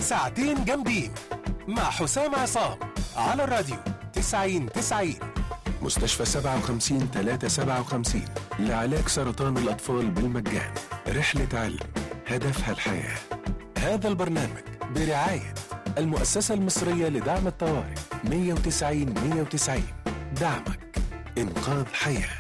ساعتين جامدين مع حسام عصام على الراديو 90 90 مستشفى 57 357 لعلاج سرطان الأطفال بالمجان رحلة علم هدفها الحياة هذا البرنامج برعاية المؤسسة المصرية لدعم الطوارئ 190 190 دعمك إنقاذ حياه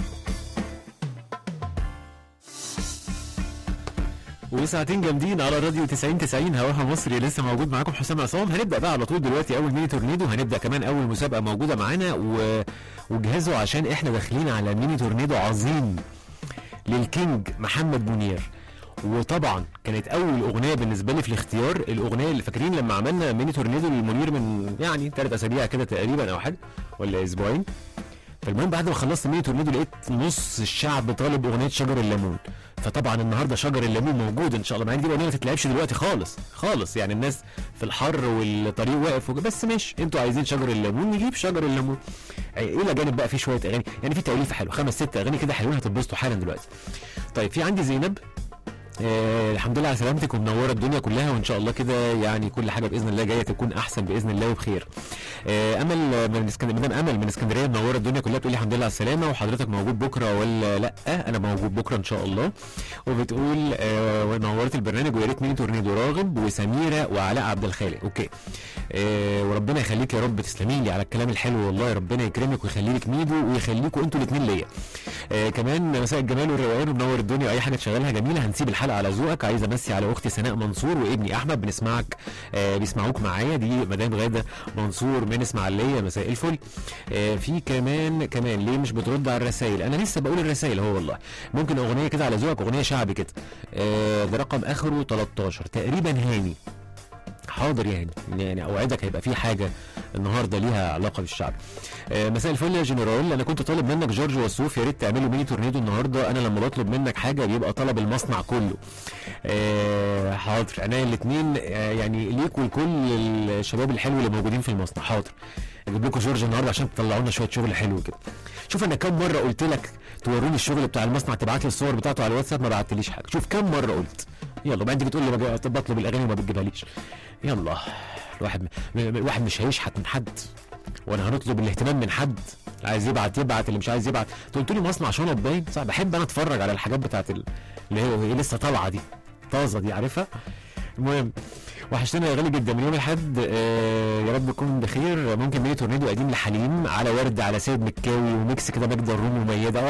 وساعتين جامدين على راديو 90 90 هواها مصري لسه موجود معاكم حسام عصام هنبدا بقى على طول دلوقتي اول ميني تورنيدو هنبدا كمان اول مسابقه موجوده معانا و... وجهزوا عشان احنا داخلين على ميني تورنيدو عظيم للكينج محمد منير وطبعا كانت اول اغنيه بالنسبه لي في الاختيار الاغنيه اللي فاكرين لما عملنا ميني تورنيدو للمنير من يعني ثلاث اسابيع كده تقريبا او حاجه ولا اسبوعين فالمهم بعد ما خلصت ميني تورنيدو لقيت نص الشعب طالب اغنيه شجر الليمون فطبعا النهارده شجر الليمون موجود ان شاء الله مع ان دي اغنيه ما تتلعبش دلوقتي خالص خالص يعني الناس في الحر والطريق واقف وج- بس ماشي انتوا عايزين شجر الليمون نجيب شجر الليمون الى جانب بقى في شويه اغاني يعني في تاليف حلو خمس ست اغاني كده حلوين هتتبسطوا حالا دلوقتي طيب في عندي زينب آه الحمد لله على سلامتك ومنوره الدنيا كلها وان شاء الله كده يعني كل حاجه باذن الله جايه تكون احسن باذن الله وبخير. آه امل من اسكندريه مدام امل من اسكندريه منوره الدنيا كلها بتقول لي الحمد لله على السلامه وحضرتك موجود بكره ولا لا؟ انا موجود بكره ان شاء الله. وبتقول آه ونورت البرنامج ويا ريت ميني تورنيدو راغب وسميره وعلاء عبد الخالق اوكي. آه وربنا يخليك يا رب تسلمي لي على الكلام الحلو والله ربنا يكرمك ويخلي لك ميدو ويخليكوا انتوا الاثنين ليا. آه كمان مساء الجمال والروقان ومنور الدنيا واي حاجه تشغلها جميله هنسيب الحلقه على ذوقك عايز امسي على اختي سناء منصور وابني احمد بنسمعك آه بيسمعوك معايا دي مدام غاده منصور من اسماعيليه مساء الفل آه في كمان كمان ليه مش بترد على الرسائل انا لسه بقول الرسائل هو والله ممكن اغنيه كده على ذوقك اغنيه شعبي كده آه ده رقم اخره 13 تقريبا هاني حاضر يعني يعني اوعدك هيبقى في حاجه النهارده ليها علاقه بالشعب آه مساء الفل يا جنرال انا كنت طالب منك جورج وسوف يا ريت تعملوا ميني تورنيدو النهارده انا لما بطلب منك حاجه بيبقى طلب المصنع كله آه حاضر انا الاثنين آه يعني ليك ولكل الشباب الحلو اللي موجودين في المصنع حاضر اجيب لكم جورج النهارده عشان تطلعوا لنا شويه شغل حلو كده شوف انا كم مره قلت لك توروني الشغل بتاع المصنع تبعت لي الصور بتاعته على الواتساب ما بعتليش حاجه شوف كم مره قلت يلا بعدين تيجي تقول لي بج- بطلب الاغاني وما بتجيبهاليش يلا الواحد م... م- الواحد مش هيشحت من حد وانا هنطلب الاهتمام من حد اللي عايز يبعت يبعت اللي مش عايز يبعت أنت قلت لي مصنع شنط باين صح بحب انا اتفرج على الحاجات بتاعت ال... اللي هي هي لسه طالعه دي طازه دي عارفها المهم وحشتنا يا غالي جدا من يوم الاحد آه يا رب تكون بخير ممكن ميني تورنيدو قديم لحليم على ورد على سيد مكاوي وميكس كده مجد الروم وميده